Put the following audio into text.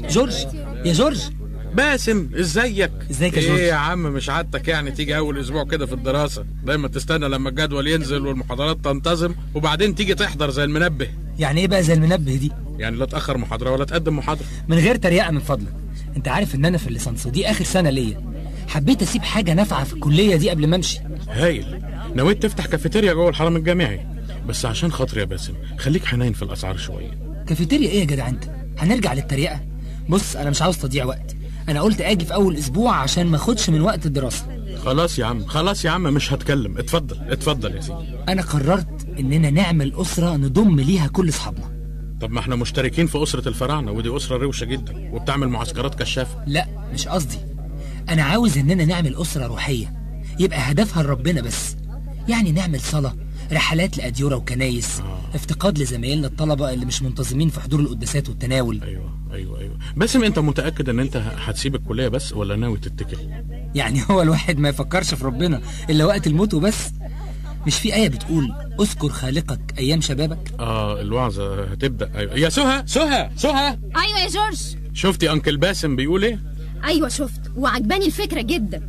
جورج يا جورج باسم ازيك ازيك يا جورج؟ ايه يا عم مش عادتك يعني تيجي اول اسبوع كده في الدراسه دايما تستنى لما الجدول ينزل والمحاضرات تنتظم وبعدين تيجي تحضر زي المنبه يعني ايه بقى زي المنبه دي يعني لا تاخر محاضره ولا تقدم محاضره من غير تريقه من فضلك انت عارف ان انا في الليسانس ودي اخر سنه ليا حبيت اسيب حاجه نافعه في الكليه دي قبل ما امشي هايل نويت تفتح كافيتيريا جوه الحرم الجامعي بس عشان خاطري يا باسم خليك حنين في الاسعار شويه كافيتيريا ايه يا جدع انت هنرجع للتريقه بص انا مش عاوز تضيع وقت انا قلت اجي في اول اسبوع عشان ما اخدش من وقت الدراسه خلاص يا عم خلاص يا عم مش هتكلم اتفضل اتفضل يا سيدي انا قررت اننا نعمل اسره نضم ليها كل اصحابنا طب ما احنا مشتركين في اسره الفراعنه ودي اسره روشه جدا وبتعمل معسكرات كشافه لا مش قصدي انا عاوز اننا نعمل اسره روحيه يبقى هدفها لربنا بس يعني نعمل صلاه رحلات لاديره وكنايس افتقاد لزمايلنا الطلبه اللي مش منتظمين في حضور القداسات والتناول ايوه ايوه ايوه باسم انت متاكد ان انت هتسيب الكليه بس ولا ناوي تتكل يعني هو الواحد ما يفكرش في ربنا الا وقت الموت وبس مش في آية بتقول اذكر خالقك أيام شبابك اه الوعظه هتبدا ايوه يا سهى سهى سهى ايوه يا جورج شفتي انكل باسم بيقول ايه ايوه شفت وعجباني الفكره جدا